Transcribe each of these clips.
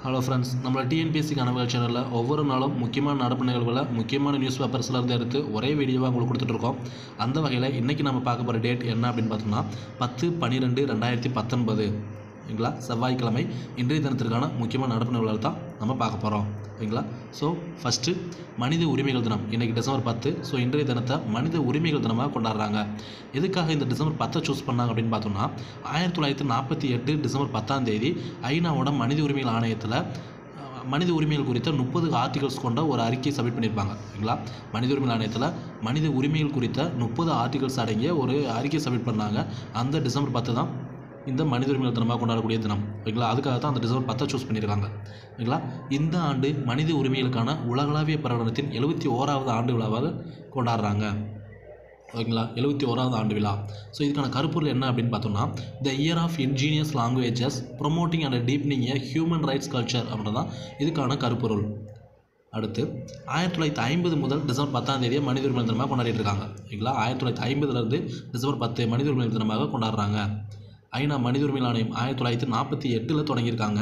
hello friends நம்மள TNPSC கனவுகள் சேனலில் ஒவ்வொரு நாளும் முக்கியமான நடப்பு நிகழ்வுகளை முக்கியமான நியூஸ் பேப்பர்ஸ்ல இருந்து எடுத்து ஒரே வீடியோவாக உங்களுக்கு கொடுத்துட்ருக்கோம் அந்த வகையில் இன்றைக்கி நம்ம பார்க்க போகிற டேட் என்ன அப்படின்னு பார்த்தோம்னா பத்து பன்னிரெண்டு ரெண்டாயிரத்தி பத்தொன்பது ஓகேங்களா செவ்வாய்க்கிழமை இன்றைய தினத்திற்கான முக்கியமான நடப்பு நிகழ்வுகள் தான் நம்ம பார்க்க போகிறோம் ஓகேங்களா ஸோ ஃபஸ்ட்டு மனித உரிமைகள் தினம் இன்றைக்கி டிசம்பர் பத்து ஸோ இன்றைய தினத்தை மனித உரிமைகள் தினமாக கொண்டாடுறாங்க எதுக்காக இந்த டிசம்பர் பத்தை சூஸ் பண்ணாங்க அப்படின்னு பார்த்தோம்னா ஆயிரத்தி தொள்ளாயிரத்தி நாற்பத்தி எட்டு டிசம்பர் பத்தாம் தேதி ஐநாவோட மனித உரிமைகள் ஆணையத்தில் அஹ், மனித உரிமைகள் குறித்த முப்பது ஆர்டிகல்ஸ் கொண்ட ஒரு அறிக்கை சப்மிட் பண்ணியிருப்பாங்க ஓகேங்களா மனித உரிமைகள் ஆணையத்தில் மனித உரிமைகள் குறித்த முப்பது ஆர்டிகல்ஸ் அடங்கிய ஒரு அறிக்கை சப்மிட் பண்ணாங்க அந்த டிசம்பர் பத்து தான் இந்த மனித உரிமைகள் தினமாக கொண்டாடக்கூடிய தினம் ஓகேங்களா அதுக்காக தான் அந்த டிசம்பர் பத்தை சூஸ் பண்ணியிருக்காங்க ஓகேங்களா இந்த ஆண்டு மனித உரிமைகளுக்கான உலகளாவிய பிரகடனத்தின் எழுபத்தி ஓராவது ஆண்டு விழாவாக கொண்டாடுறாங்க ஓகேங்களா எழுபத்தி ஓராவது ஆண்டு விழா ஸோ இதுக்கான கருப்பொருள் என்ன அப்படின்னு பார்த்தோம்னா the year of ingenious languages promoting and deepening a human rights culture அப்படின்றது தான் இதுக்கான கருப்பொருள் அடுத்து ஆயிரத்தி தொள்ளாயிரத்தி ஐம்பது முதல் டிசம்பர் பத்தாம் தேதியை மனித உரிமை தினமாக கொண்டாடிட்டு இருக்காங்க ஓகேங்களா ஆயிரத்தி தொள்ளாயிரத்தி ஐம்பதுலேருந்து டிசம்பர் பத்து மனித உரிமை தினமாக கொண்டாடுறாங்க ஐநா மனித உரிமை ஆணையம் ஆயிரத்தி தொள்ளாயிரத்தி நாற்பத்தி எட்டில் தொடங்கியிருக்காங்க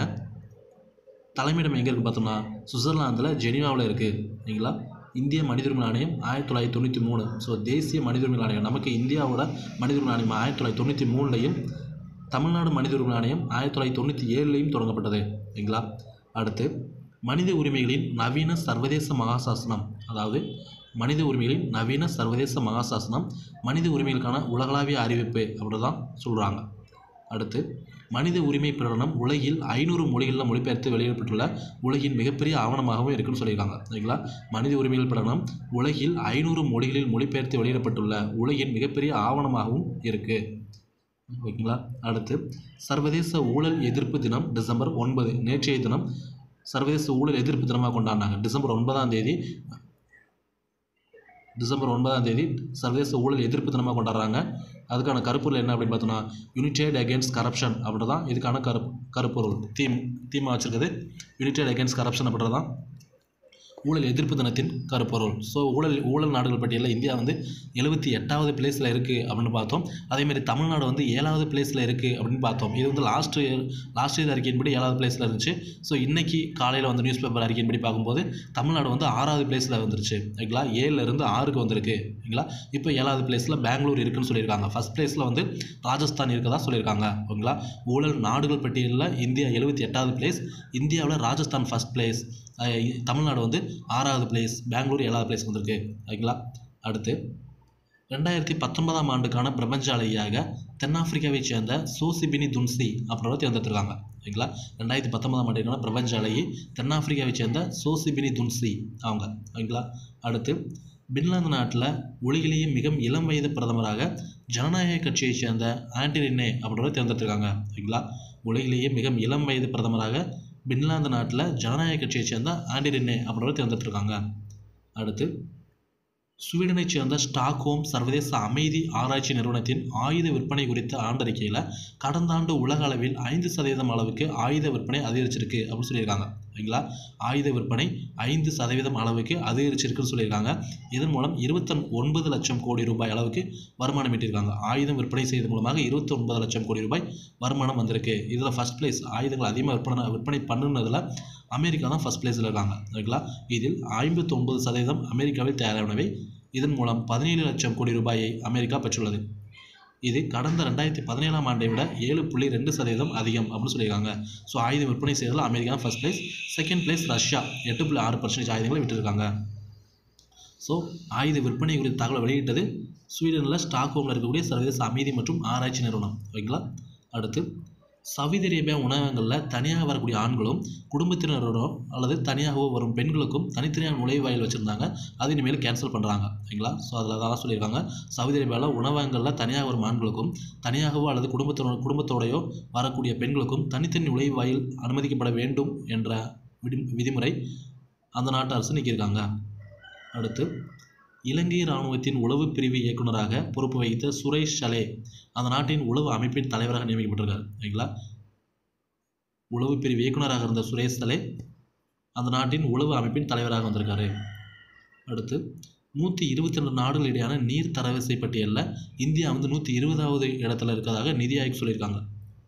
தலைமையிடம் எங்கே இருக்குது பார்த்தோம்னா சுவிட்சர்லாந்தில் ஜெனீவாவில் இருக்குது ஓகேங்களா இந்திய மனித உரிமை ஆணையம் ஆயிரத்தி தொள்ளாயிரத்தி தொண்ணூற்றி மூணு ஸோ தேசிய மனித உரிமை ஆணையம் நமக்கு இந்தியாவோட மனித உரிமை ஆணையம் ஆயிரத்தி தொள்ளாயிரத்தி தொண்ணூற்றி மூணுலையும் தமிழ்நாடு மனித உரிமை ஆணையம் ஆயிரத்தி தொள்ளாயிரத்தி தொண்ணூற்றி ஏழுலையும் தொடங்கப்பட்டது ஓகேங்களா அடுத்து மனித உரிமைகளின் நவீன சர்வதேச மகாசாசனம் அதாவது மனித உரிமைகளின் நவீன சர்வதேச மகாசாசனம் மனித உரிமைகளுக்கான உலகளாவிய அறிவிப்பு அப்படின்னு தான் சொல்கிறாங்க அடுத்து மனித உரிமை பிரகடனம் உலகில் ஐநூறு மொழிகளில் மொழிபெயர்த்து வெளியிடப்பட்டுள்ள உலகின் மிகப்பெரிய ஆவணமாகவும் இருக்குன்னு சொல்லியிருக்காங்க சரிங்களா மனித உரிமைகள் பிரகடனம் உலகில் ஐநூறு மொழிகளில் மொழிபெயர்த்து வெளியிடப்பட்டுள்ள உலகின் மிகப்பெரிய ஆவணமாகவும் இருக்குது ஓகேங்களா அடுத்து சர்வதேச ஊழல் எதிர்ப்பு தினம் டிசம்பர் ஒன்பது நேற்றைய தினம் சர்வதேச ஊழல் எதிர்ப்பு தினமாக கொண்டாடினாங்க டிசம்பர் ஒன்பதாம் தேதி டிசம்பர் ஒன்பதாம் தேதி சர்வதேச ஊழல் எதிர்ப்பு தினமாக கொண்டாடுறாங்க அதுக்கான கருப்பொருள் என்ன அப்படின்னு பார்த்தோம்னா யுனைடெட் அகேன்ஸ்ட் கரப்ஷன் அப்படி தான் இதுக்கான கரு கருப்பொருள் தீம் தீமாக வச்சுருக்குது யுனைடெட் அகேன்ஸ்ட் கரப்ஷன் அப்படின்றது தான் ஊழல் எதிர்ப்பு தினத்தின் கருப்பொருள் ஸோ ஊழல் ஊழல் நாடுகள் பட்டியலில் இந்தியா வந்து எழுபத்தி எட்டாவது பிளேஸில் இருக்குது அப்படின்னு பார்த்தோம் அதேமாதிரி தமிழ்நாடு வந்து ஏழாவது பிளேஸில் இருக்குது அப்படின்னு பார்த்தோம் இது வந்து லாஸ்ட் இயர் லாஸ்ட் இயர் அறிக்கையின்படி ஏழாவது பிளேஸில் இருந்துச்சு ஸோ இன்னைக்கு காலையில் வந்து நியூஸ் பேப்பர் அறிக்கையின்படி பார்க்கும்போது தமிழ்நாடு வந்து ஆறாவது பிளேஸில் வந்துருச்சு ஓகேங்களா ஏழுல இருந்து ஆறுக்கு வந்திருக்கு ஓகேங்களா இப்போ ஏழாவது பிளேஸில் பெங்களூர் இருக்குன்னு சொல்லியிருக்காங்க ஃபர்ஸ்ட் பிளேஸில் வந்து ராஜஸ்தான் இருக்கதா சொல்லியிருக்காங்க ஓகேங்களா ஊழல் நாடுகள் பட்டியலில் இந்தியா எழுபத்தி எட்டாவது பிளேஸ் இந்தியாவில் ராஜஸ்தான் ஃபர்ஸ்ட் பிளேஸ் தமிழ்நாடு வந்து ஆறாவது பிளேஸ் பெங்களூர் ஏழாவது பிளேஸ் வந்திருக்கு ஓகேங்களா அடுத்து ரெண்டாயிரத்தி பத்தொன்பதாம் ஆண்டுக்கான பிரபஞ்ச அலையாக தென்னாப்பிரிக்காவைச் சேர்ந்த சோசிபினி துன்சி அப்படின்றத தேர்ந்தெடுத்திருக்காங்க ஓகேங்களா ரெண்டாயிரத்தி பத்தொன்பதாம் ஆண்டுக்கான பிரபஞ்ச அலையை தென்னாப்பிரிக்காவைச் சேர்ந்த சோசிபினி துன்சி அவங்க ஓகேங்களா அடுத்து பின்லாந்து நாட்டில் உலகிலேயே மிக இளம் வயது பிரதமராக ஜனநாயக கட்சியைச் சேர்ந்த ஆண்டரினே அப்படின்றத தேர்ந்தெடுத்திருக்காங்க ஓகேங்களா உலகிலேயே மிக இளம் வயது பிரதமராக பின்லாந்து நாட்டில் ஜனநாயக கட்சியைச் சேர்ந்த ஆண்டிரினே அப்படின்றத தேர்ந்தெடுத்திருக்காங்க அடுத்து ஸ்வீடனைச் சேர்ந்த ஸ்டாக்ஹோம் சர்வதேச அமைதி ஆராய்ச்சி நிறுவனத்தின் ஆயுத விற்பனை குறித்த ஆண்டறிக்கையில் கடந்த ஆண்டு உலக அளவில் ஐந்து சதவீதம் அளவுக்கு ஆயுத விற்பனை அதிகரிச்சிருக்கு அப்படின்னு சொல்லியிருக்காங்க ஓகேங்களா ஆயுத விற்பனை ஐந்து சதவீதம் அளவுக்கு அதிகரிச்சிருக்குன்னு சொல்லியிருக்காங்க இதன் மூலம் இருபத்தி ஒன்பது லட்சம் கோடி ரூபாய் அளவுக்கு வருமானம் ஈட்டியிருக்காங்க ஆயுதம் விற்பனை செய்தது மூலமாக இருபத்தி ஒன்பது லட்சம் கோடி ரூபாய் வருமானம் வந்திருக்கு இதில் ஃபஸ்ட் பிளேஸ் ஆயுதங்கள் அதிகமாக விற்பனை விற்பனை பண்ணுனதில் அமெரிக்கா தான் ஃபஸ்ட் பிளேஸில் இருக்காங்க ஓகேங்களா இதில் ஐம்பத்தொன்பது சதவீதம் அமெரிக்காவில் தயாரானவை இதன் மூலம் பதினேழு லட்சம் கோடி ரூபாயை அமெரிக்கா பெற்றுள்ளது இது கடந்த ரெண்டாயிரத்தி பதினேழாம் ஆண்டை விட ஏழு புள்ளி ரெண்டு சதவீதம் அதிகம் அப்படின்னு சொல்லியிருக்காங்க ஸோ ஆயுதம் விற்பனை செய்ததில் America first place second place Russia எட்டு புள்ளி ஆறு பர்சன்டேஜ் ஆயுதங்களை விட்டுருக்காங்க ஸோ ஆயுத விற்பனை குறித்த தகவலை வெளியிட்டது ஸ்வீடனில் ஸ்டாக்ஹோமில் இருக்கக்கூடிய சர்வதேச அமைதி மற்றும் ஆராய்ச்சி நிறுவனம் ஓகேங்களா அடுத்து சவுதி அரேபியா உணவகங்களில் தனியாக வரக்கூடிய ஆண்களும் குடும்பத்தினரோடோ அல்லது தனியாகவோ வரும் பெண்களுக்கும் தனித்தனியாக நுழைவாயில் வச்சுருந்தாங்க அது இனிமேல் கேன்சல் பண்ணுறாங்க ஓகேங்களா ஸோ அதில் தான் சொல்லியிருக்காங்க சவுதி அரேபியாவில் உணவகங்களில் தனியாக வரும் ஆண்களுக்கும் தனியாகவோ அல்லது குடும்பத்தினோட குடும்பத்தோடையோ வரக்கூடிய பெண்களுக்கும் தனித்தனி நுழைவாயில் அனுமதிக்கப்பட வேண்டும் என்ற விதி விதிமுறை அந்த நாட்டு அரசு நீக்கியிருக்காங்க அடுத்து இலங்கை இராணுவத்தின் உளவு பிரிவு இயக்குநராக பொறுப்பு வகித்த சுரேஷ் சலே அந்த நாட்டின் உளவு அமைப்பின் தலைவராக நியமிக்கப்பட்டிருக்கார் ஓகேங்களா உளவு பிரிவு இயக்குநராக இருந்த சுரேஷ் சலே அந்த நாட்டின் உளவு அமைப்பின் தலைவராக வந்திருக்காரு அடுத்து நூற்றி இருபத்தி ரெண்டு நாடுகள் இடையான நீர் தரவரிசை பட்டியலில் இந்தியா வந்து நூற்றி இருபதாவது இடத்துல இருக்கிறதாக நிதி ஆயோக் சொல்லியிருக்காங்க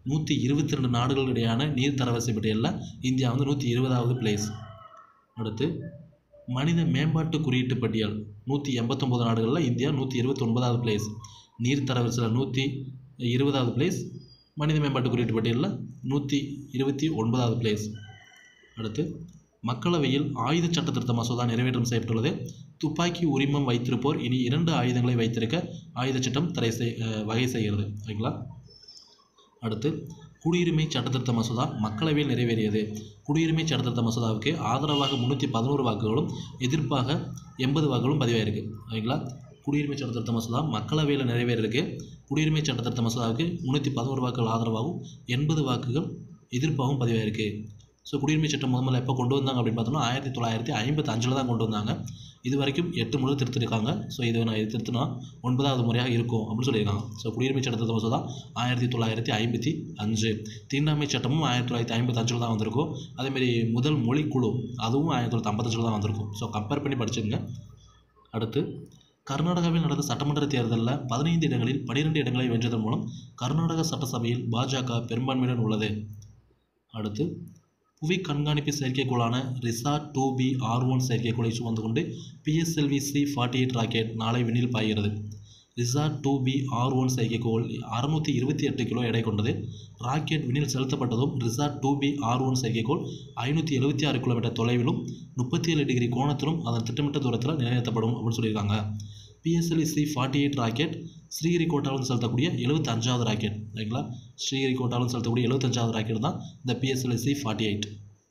நூற்றி இருபத்தி ரெண்டு நாடுகளிடையான நீர் தரவரிசை பட்டியலில் இந்தியா வந்து நூற்றி இருபதாவது பிளேஸ் அடுத்து மனித மேம்பாட்டு குறியீட்டு பட்டியல் நூற்றி எண்பத்தொம்போது நாடுகளில் இந்தியா நூற்றி இருபத்தி ஒன்பதாவது பிளேஸ் நீர் தரவரிசையில் நூற்றி இருபதாவது பிளேஸ் மனித மேம்பாட்டு குறியீட்டு பட்டியலில் நூற்றி இருபத்தி ஒன்பதாவது பிளேஸ் அடுத்து மக்களவையில் ஆயுத சட்ட திருத்த மசோதா நிறைவேற்றம் செய்யப்பட்டுள்ளது துப்பாக்கி உரிமம் வைத்திருப்போர் இனி இரண்டு ஆயுதங்களை வைத்திருக்க ஆயுத சட்டம் தடை செய் அஹ் வகை செய்கிறது ஓகேங்களா அடுத்து குடியுரிமை சட்டத்திருத்த மசோதா மக்களவையில் நிறைவேறியது குடியுரிமை சட்டத்திருத்த மசோதாவுக்கு ஆதரவாக முந்நூற்றி பதினோரு வாக்குகளும் எதிர்ப்பாக எண்பது வாக்குகளும் பதிவாயிருக்கு ஓகேங்களா குடியுரிமை சட்டத்திருத்த மசோதா மக்களவையில் நிறைவேறியிருக்கு குடியுரிமை சட்டத்திருத்த மசோதாவுக்கு முந்நூற்றி பதினோரு வாக்குகள் ஆதரவாகவும் எண்பது வாக்குகள் எதிர்ப்பாகவும் பதிவாயிருக்கு ஸோ குடியுரிமை சட்டம் முதல்ல எப்போ கொண்டு வந்தாங்க அப்படின்னு பார்த்தோம்னா ஆயிரத்தி தொள்ளாயிரத்தி ஐம்பத்தி அஞ்சில் தான் கொண்டு வந்தாங்க இது வரைக்கும் எட்டு முறை திருத்திருக்காங்க ஸோ இது நான் இது திருத்தினா ஒன்பதாவது முறையாக இருக்கும் அப்படின்னு சொல்லியிருக்காங்க ஸோ குடியுரிமை சட்டத்தை மசோதா ஆயிரத்தி தொள்ளாயிரத்தி ஐம்பத்தி அஞ்சு தீண்டாமை சட்டமும் ஆயிரத்தி தொள்ளாயிரத்தி ஐம்பத்தி அஞ்சில் தான் வந்திருக்கும் அதேமாரி முதல் மொழிக்குழு அதுவும் ஆயிரத்தி தொள்ளாயிரத்தி ஐம்பத்தஞ்சில் தான் வந்திருக்கும் ஸோ கம்பேர் பண்ணி படிச்சுங்க அடுத்து கர்நாடகாவில் நடந்த சட்டமன்ற தேர்தலில் பதினைந்து இடங்களில் பனிரெண்டு இடங்களை வென்றதன் மூலம் கர்நாடக சட்டசபையில் பாஜக பெரும்பான்மையுடன் உள்ளது அடுத்து புவி கண்காணிப்பு செயற்கைக்கோளான RISAT two B R one செயற்கைக்கோளை சுமந்து கொண்டு PSLV C forty eight rocket நாளை விண்ணில் பாய்கிறது RISAT two B R one செயற்கைக்கோள் அறுநூற்றி இருபத்தி எட்டு கிலோ எடை கொண்டது ராக்கெட் விண்ணில் செலுத்தப்பட்டதும் RISAT two B R one செயற்கைக்கோள் ஐநூற்றி எழுபத்தி ஆறு கிலோமீட்டர் தொலைவிலும் முப்பத்தி ஏழு டிகிரி கோணத்திலும் அதன் திட்டமிட்ட தூரத்தில் நிலைநிறுத்தப்படும் அப்படின்னு சொல்லியிருக்காங்க PSLV C forty eight rocket ஸ்ரீஹரிகோட்டாவிலிருந்து செலுத்தக்கூடிய எழுபத்தஞ்சாவது ராக்கெட் சரிங்களா ஸ்ரீஹரிகோட்டாவிலிருந்து செலுத்தக்கூடிய எழுபத்தஞ்சாவது ராக்கெட் தான் இந்த பிஎஸ்எல்வி சி ஃபார்ட்டி எயிட்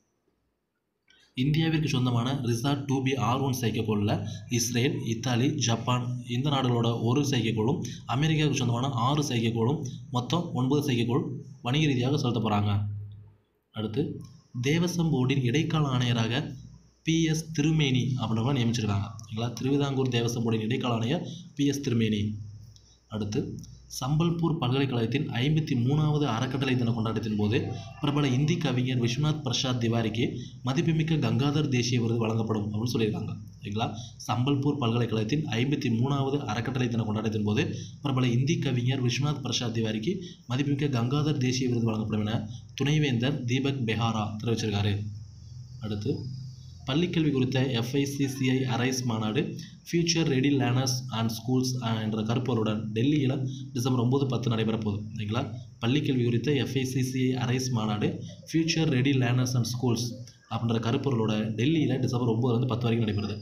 இந்தியாவிற்கு சொந்தமான RISAT two B R one செயற்கைக்கோளில் இஸ்ரேல் இத்தாலி ஜப்பான் இந்த நாடுகளோட ஒரு செயற்கைக்கோளும் அமெரிக்காவுக்கு சொந்தமான ஆறு செயற்கைக்கோளும் மொத்தம் ஒன்பது செயற்கைக்கோள் வணிக ரீதியாக செலுத்த போகிறாங்க அடுத்து தேவசம் போர்டின் இடைக்கால ஆணையராக பிஎஸ் திருமேனி அப்படின்றவங்க நியமிச்சிருக்காங்க சரிங்களா திருவிதாங்கூர் தேவசம் போர்டின் இடைக்கால ஆணையர் பிஎஸ் திருமேனி அடுத்து சம்பல்பூர் பல்கலைக்கழகத்தின் ஐம்பத்தி மூணாவது அறக்கட்டளை தின கொண்டாட்டத்தின் போது பிரபல இந்தி கவிஞர் விஸ்வநாத் பிரசாத் திவாரிக்கு மதிப்புமிக்க கங்காதர் தேசிய விருது வழங்கப்படும் அப்படின்னு சொல்லியிருக்காங்க சரிங்களா சம்பல்பூர் பல்கலைக்கழகத்தின் ஐம்பத்தி மூணாவது அறக்கட்டளை தின கொண்டாட்டத்தின் போது பிரபல இந்தி கவிஞர் விஸ்வநாத் பிரசாத் திவாரிக்கு மதிப்புமிக்க கங்காதர் தேசிய விருது வழங்கப்படும் என துணைவேந்தர் தீபக் பெஹாரா தெரிவிச்சிருக்காரு அடுத்து பள்ளிக்கல்வி குறித்த எஃப்ஐசிசிஐ அரைஸ் மாநாடு future ready learners and schools என்ற கருப்பொருளுடன் டெல்லியில் டிசம்பர் ஒம்பது பத்து நடைபெறப் போகுது சரிங்களா பள்ளிக்கல்வி குறித்த எஃப்ஐசிசிஐ அரைஸ் மாநாடு future ready learners and schools அப்படின்ற கருப்பொருளோட டெல்லியில் டிசம்பர் ஒம்பதுலேருந்து பத்து வரைக்கும் நடைபெறுது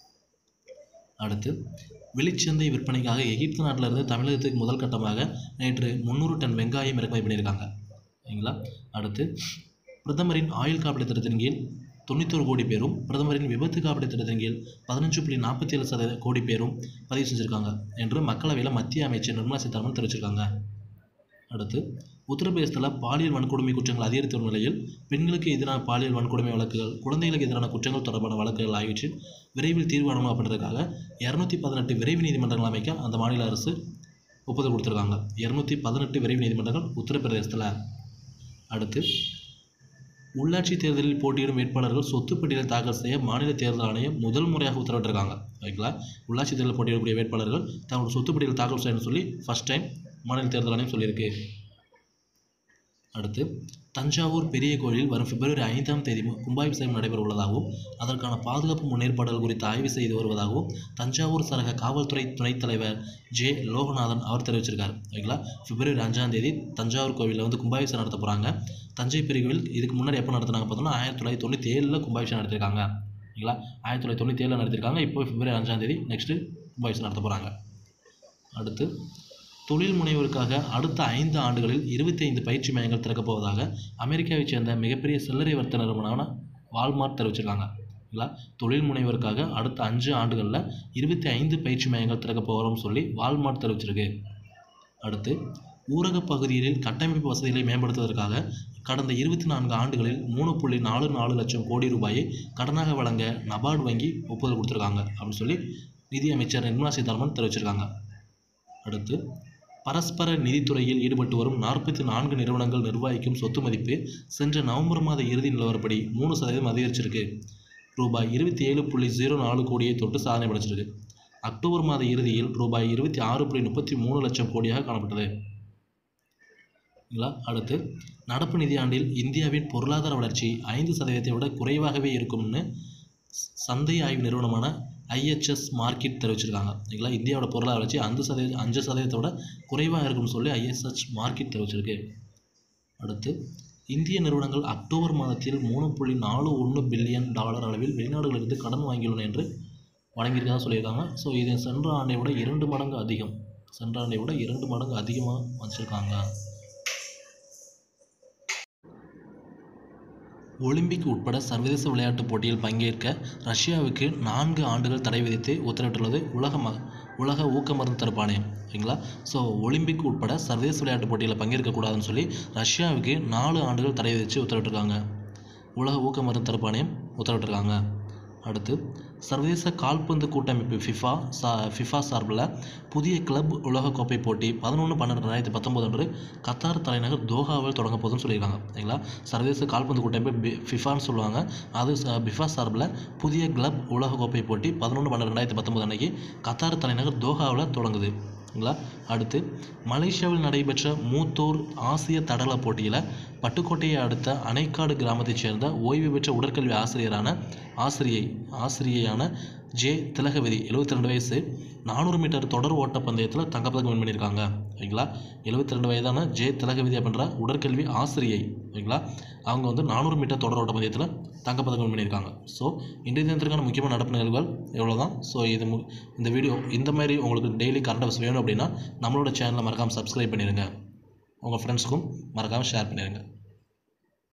அடுத்து வெளிச்சந்தை விற்பனைக்காக எகிப்து நாட்டிலிருந்து தமிழகத்துக்கு முதல் கட்டமாக நேற்று முந்நூறு டன் வெங்காயம் இறக்குமதி பண்ணியிருக்காங்க சரிங்களா அடுத்து பிரதமரின் ஆயுள் காப்பீடு திட்டத்தின் கீழ் தொண்ணூத்தொரு கோடி பேரும் பிரதமரின் விபத்து காப்பீடு திட்டத்தின் கீழ் பதினஞ்சு புள்ளி நாற்பத்தி ஏழு சதவீத கோடி பேரும் பதிவு செஞ்சுருக்காங்க என்று மக்களவையில் மத்திய அமைச்சர் நிர்மலா சீதாராமன் தெரிவிச்சிருக்காங்க அடுத்து உத்தரப்பிரதேசத்தில் பாலியல் வன்கொடுமை குற்றங்கள் அதிகரித்து வரும் நிலையில் பெண்களுக்கு எதிரான பாலியல் வன்கொடுமை வழக்குகள் குழந்தைகளுக்கு எதிரான குற்றங்கள் தொடர்பான வழக்குகள் ஆகியவற்றில் விரைவில் தீர்வு காணணும் அப்படின்றதுக்காக இரநூத்தி பதினெட்டு விரைவு நீதிமன்றங்கள் அமைக்க அந்த மாநில அரசு ஒப்புதல் கொடுத்துருக்காங்க இரநூத்தி பதினெட்டு விரைவு நீதிமன்றங்கள் உத்தரப்பிரதேசத்தில் அடுத்து உள்ளாட்சி தேர்தலில் போட்டியிடும் வேட்பாளர்கள் சொத்து பட்டியலை தாக்கல் செய்ய மாநில தேர்தல் ஆணையம் முதல் முறையாக உத்தரவிட்டிருக்காங்க ஓகேங்களா உள்ளாட்சி தேர்தலில் போட்டியிடக்கூடிய வேட்பாளர்கள் தங்களோட சொத்து பட்டியலை தாக்கல் செய்யணும்னு சொல்லி ஃபர்ஸ்ட் டைம் மாநில தேர்தல் ஆணையம் சொல்லியிருக்கு அடுத்து தஞ்சாவூர் பெரிய கோயிலில் வரும் பிப்ரவரி ஐந்தாம் தேதி மு- கும்பாபிஷேகம் நடைபெற உள்ளதாகவும் அதற்கான பாதுகாப்பு முன்னேற்பாடுகள் குறித்து ஆய்வு செய்து வருவதாகவும் தஞ்சாவூர் சரக காவல்துறை துணைத் தலைவர் ஜே லோகநாதன் அவர் தெரிவிச்சிருக்காரு ஓகேங்களா பிப்ரவரி அஞ்சாம் தேதி தஞ்சாவூர் கோவிலில் வந்து கும்பாபிஷேகம் நடத்த போகிறாங்க தஞ்சை பெரிய கோவில் இதுக்கு முன்னாடி எப்போ நடத்துனாங்க பார்த்தோம்னா ஆயிரத்தி தொள்ளாயிரத்தி தொண்ணூற்றி ஏழில் கும்பாபிஷேகம் நடத்திருக்காங்க ஓகேங்களா ஆயிரத்தி தொள்ளாயிரத்தி தொண்ணூற்றி ஏழில் நடத்திருக்காங்க இப்போ பிப்ரவரி அஞ்சாம் தேதி நெக்ஸ்ட்டு கும்பாபிஷேகம் நடத்த போகிறாங்க அடுத்து தொழில் முனைவோருக்காக அடுத்த ஐந்து ஆண்டுகளில் இருபத்தி ஐந்து பயிற்சி மையங்கள் திறக்கப் போவதாக அமெரிக்காவைச் சேர்ந்த மிகப்பெரிய சில்லறை வர்த்தக நிறுவனமான வால்மார்ட் தெரிவிச்சிருக்காங்க இல்லைங்களா தொழில் முனைவோருக்காக அடுத்த அஞ்சு ஆண்டுகளில் இருபத்தி ஐந்து பயிற்சி மையங்கள் திறக்கப் போகிறோம்னு சொல்லி வால்மார்ட் தெரிவிச்சிருக்கு அடுத்து ஊரகப் பகுதிகளில் கட்டமைப்பு வசதிகளை மேம்படுத்துவதற்காக கடந்த இருபத்தி நான்கு ஆண்டுகளில் மூணு புள்ளி நாலு நாலு லட்சம் கோடி ரூபாயை கடனாக வழங்க நபார்டு வங்கி ஒப்புதல் கொடுத்துருக்காங்க அப்படின்னு சொல்லி நிதி அமைச்சர் நிர்மலா சீதாராமன் தெரிவிச்சிருக்காங்க அடுத்து பரஸ்பர நிதித்துறையில் ஈடுபட்டு வரும் நாற்பத்தி நான்கு நிறுவனங்கள் நிர்வகிக்கும் சொத்து மதிப்பு சென்ற நவம்பர் மாத இறுதி நிலவரப்படி மூணு சதவீதம் அதிகரிச்சிருக்கு ரூபாய் இருபத்தி ஏழு புள்ளி ஜீரோ நாலு கோடியை தொட்டு சாதனை படைச்சிருக்கு அக்டோபர் மாத இறுதியில் ரூபாய் இருபத்தி ஆறு புள்ளி முப்பத்தி மூணு லட்சம் கோடியாக காணப்பட்டது சரிங்களா அடுத்து நடப்பு நிதியாண்டில் இந்தியாவின் பொருளாதார வளர்ச்சி ஐந்து சதவீதத்தை விட குறைவாகவே இருக்கும்னு சந்தை ஆய்வு நிறுவனமான ஐஎச்எஸ் மார்க்கெட் தெரிவிச்சிருக்காங்க சரிங்களா இந்தியாவோட பொருளாதார வளர்ச்சி அஞ்சு சதவீதம் அஞ்சு சதவீதத்தை விட குறைவாக இருக்கும்னு சொல்லி ஐஎஸ்ஹெச் மார்க்கெட் தெரிவிச்சிருக்கு அடுத்து இந்திய நிறுவனங்கள் அக்டோபர் மாதத்தில் மூணு புள்ளி நாலு ஒன்று பில்லியன் டாலர் அளவில் வெளிநாடுகளிலிருந்து கடன் வாங்கியுள்ளன என்று வழங்கியிருக்கதா சொல்லியிருக்காங்க ஸோ இது சென்ற ஆண்டை விட இரண்டு மடங்கு அதிகம் சென்ற ஆண்டை விட இரண்டு மடங்கு அதிகமாக வச்சுருக்காங்க ஒலிம்பிக் உட்பட சர்வதேச விளையாட்டுப் போட்டியில் பங்கேற்க ரஷ்யாவுக்கு நான்கு ஆண்டுகள் தடை விதித்து உத்தரவிட்டுள்ளது உலக ம உலக ஊக்க மருந்து தடுப்பு ஆணையம் சரிங்களா ஸோ ஒலிம்பிக் உட்பட சர்வதேச விளையாட்டுப் போட்டியில் பங்கேற்கக்கூடாதுன்னு சொல்லி ரஷ்யாவுக்கு நாலு ஆண்டுகள் தடை விதித்து உத்தரவிட்டிருக்காங்க உலக ஊக்க மருந்து தடுப்பு ஆணையம் உத்தரவிட்டிருக்காங்க அடுத்து சர்வதேச கால்பந்து கூட்டமைப்பு ஃபிஃபா சா ஃபிஃபா சார்பில் புதிய கிளப் உலகக்கோப்பை போட்டி பதினொன்று பன்னெண்டு ரெண்டாயிரத்தி பத்தொம்போது அன்று கத்தார் தலைநகர் தோஹாவில் தொடங்க போகுதுன்னு சொல்லியிருக்காங்க சரிங்களா சர்வதேச கால்பந்து கூட்டமைப்பு பி ஃபிஃபான்னு சொல்லுவாங்க அது ச- ஃபிஃபா சார்பில் புதிய கிளப் உலகக்கோப்பை போட்டி பதினொன்று பன்னெண்டு ரெண்டாயிரத்தி பத்தொம்போது அன்னைக்கு கத்தார் தலைநகர் தோஹாவில் தொடங்குது சரிங்களா அடுத்து மலேசியாவில் நடைபெற்ற மூத்தோர் ஆசிய தடகள போட்டியில் பட்டுக்கோட்டையை அடுத்த அணைக்காடு கிராமத்தைச் சேர்ந்த ஓய்வு பெற்ற உடற்கல்வி ஆசிரியரான ஆசிரியை ஆசிரியையான ஜே திலகவதி 72 ரெண்டு வயசு நானூறு மீட்டர் தொடர் ஓட்ட பந்தயத்தில் தங்கப்பதக்கம் வின் பண்ணியிருக்காங்க சரிங்களா 72 ரெண்டு வயதான ஜே திலகவதி அப்படின்ற உடற்கல்வி ஆசிரியை சரிங்களா அவங்க வந்து நானூறு மீட்டர் தொடர் ஓட்ட பந்தயத்தில் தங்கப்பதக்கம் win பண்ணியிருக்காங்க ஸோ இன்றைய தினத்திற்கான முக்கியமான நடப்பு நிகழ்வுகள் எவ்வளோ தான் ஸோ இது மு- இந்த வீடியோ இந்த மாதிரி உங்களுக்கு டெய்லி கரண்ட் அஃபேர்ஸ் வேணும் அப்படின்னா நம்மளோட சேனலை மறக்காமல் சப்ஸ்கிரைப் பண்ணிடுங்க உங்கள் ஃப்ரெண்ட்ஸ்க்கும் மறக்காமல் ஷேர் பண்ணிடுங்க